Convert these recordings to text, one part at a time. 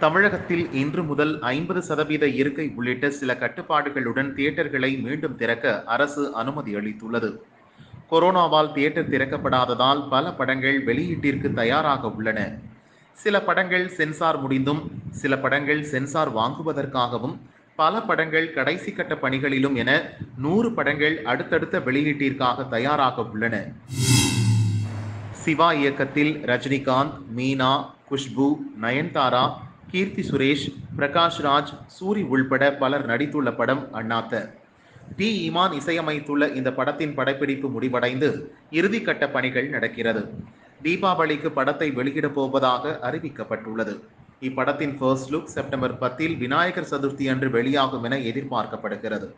தமிழகத்தில் இன்று முதல் ஐம்பது சதவீத இருக்கை உள்ளிட்ட சில கட்டுப்பாடுகளுடன் தியேட்டர்களை மீண்டும் திறக்க அரசு அனுமதி அளித்துள்ளது கொரோனாவால் தியேட்டர் திறக்கப்படாததால் பல படங்கள் வெளியீட்டிற்கு தயாராக உள்ளன சில படங்கள் சென்சார் முடிந்தும் சில படங்கள் சென்சார் வாங்குவதற்காகவும் பல படங்கள் கடைசி கட்ட பணிகளிலும் என நூறு படங்கள் அடுத்தடுத்த வெளியீட்டிற்காக தயாராக உள்ளன சிவா இயக்கத்தில் ரஜினிகாந்த் மீனா குஷ்பு நயன்தாரா கீர்த்தி சுரேஷ் பிரகாஷ் ராஜ் சூரி உள்பட பலர் நடித்துள்ள படம் அண்ணாத்த டி இமான் இசையமைத்துள்ள இந்த படத்தின் படப்பிடிப்பு முடிவடைந்து இறுதிக்கட்ட பணிகள் நடக்கிறது தீபாவளிக்கு படத்தை வெளியிடப் போவதாக அறிவிக்கப்பட்டுள்ளது இப்படத்தின் ஃபர்ஸ்ட் லுக் செப்டம்பர் பத்தில் விநாயகர் சதுர்த்தி அன்று வெளியாகும் என எதிர்பார்க்கப்படுகிறது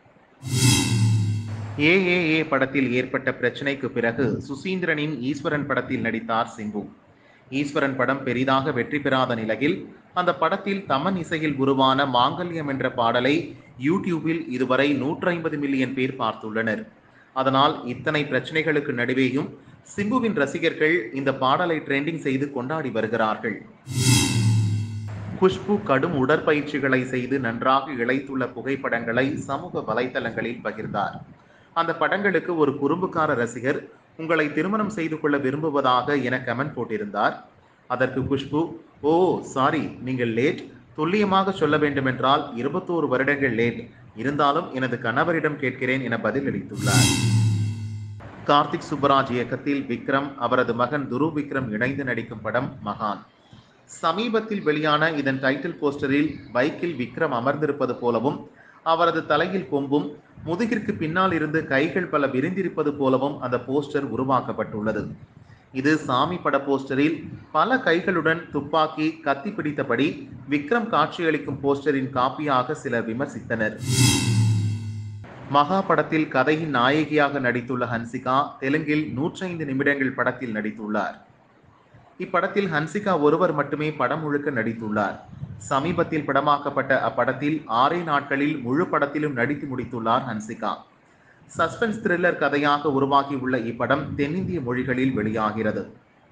ஏஏஏ படத்தில் ஏற்பட்ட பிரச்சனைக்கு பிறகு சுசீந்திரனின் ஈஸ்வரன் படத்தில் நடித்தார் சிம்பு ஈஸ்வரன் படம் பெரிதாக வெற்றி பெறாத நிலையில் அந்த படத்தில் தமன் இசையில் உருவான மாங்கல்யம் என்ற பாடலை யூடியூபில் இதுவரை நூற்றி ஐம்பது மில்லியன் பேர் பார்த்துள்ளனர் அதனால் இத்தனை பிரச்சனைகளுக்கு நடுவேயும் சிம்புவின் ரசிகர்கள் இந்த பாடலை ட்ரெண்டிங் செய்து கொண்டாடி வருகிறார்கள் குஷ்பு கடும் உடற்பயிற்சிகளை செய்து நன்றாக இழைத்துள்ள புகைப்படங்களை சமூக வலைதளங்களில் பகிர்ந்தார் அந்த படங்களுக்கு ஒரு குறும்புக்கார ரசிகர் உங்களை திருமணம் செய்து கொள்ள விரும்புவதாக என கமெண்ட் போட்டிருந்தார் அதற்கு குஷ்பு ஓ சாரி நீங்கள் லேட் துல்லியமாக சொல்ல வேண்டுமென்றால் இருபத்தோரு வருடங்கள் லேட் இருந்தாலும் எனது கணவரிடம் கேட்கிறேன் என பதிலளித்துள்ளார் கார்த்திக் சுப்பராஜ் இயக்கத்தில் விக்ரம் அவரது மகன் துரு விக்ரம் இணைந்து நடிக்கும் படம் மகான் சமீபத்தில் வெளியான இதன் டைட்டில் போஸ்டரில் பைக்கில் விக்ரம் அமர்ந்திருப்பது போலவும் அவரது தலையில் கொம்பும் முதுகிற்கு பின்னால் இருந்து கைகள் பல விரிந்திருப்பது போலவும் அந்த போஸ்டர் உருவாக்கப்பட்டுள்ளது இது சாமி பட போஸ்டரில் பல கைகளுடன் துப்பாக்கி கத்தி பிடித்தபடி விக்ரம் காட்சியளிக்கும் போஸ்டரின் காப்பியாக சிலர் விமர்சித்தனர் மகா படத்தில் கதையின் நாயகியாக நடித்துள்ள ஹன்சிகா தெலுங்கில் நூற்றைந்து நிமிடங்கள் படத்தில் நடித்துள்ளார் இப்படத்தில் ஹன்சிகா ஒருவர் மட்டுமே படம் முழுக்க நடித்துள்ளார் சமீபத்தில் படமாக்கப்பட்ட அப்படத்தில் ஆறே நாட்களில் முழு படத்திலும் நடித்து முடித்துள்ளார் ஹன்சிகா சஸ்பென்ஸ் த்ரில்லர் கதையாக உருவாகியுள்ள இப்படம் தென்னிந்திய மொழிகளில் வெளியாகிறது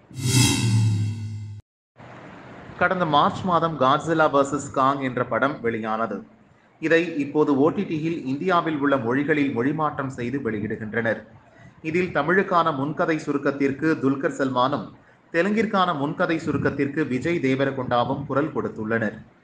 கடந்த மார்ச் மாதம் காட்ஸிலா வர்சஸ் காங் என்ற படம் வெளியானது இதை இப்போது ஓடிடியில் இந்தியாவில் உள்ள மொழிகளில் மொழிமாற்றம் செய்து வெளியிடுகின்றனர் இதில் தமிழுக்கான முன்கதை சுருக்கத்திற்கு துல்கர் சல்மானும் தெலுங்கிற்கான முன்கதை சுருக்கத்திற்கு விஜய் தேவரகொண்டாவும் குரல் கொடுத்துள்ளனர்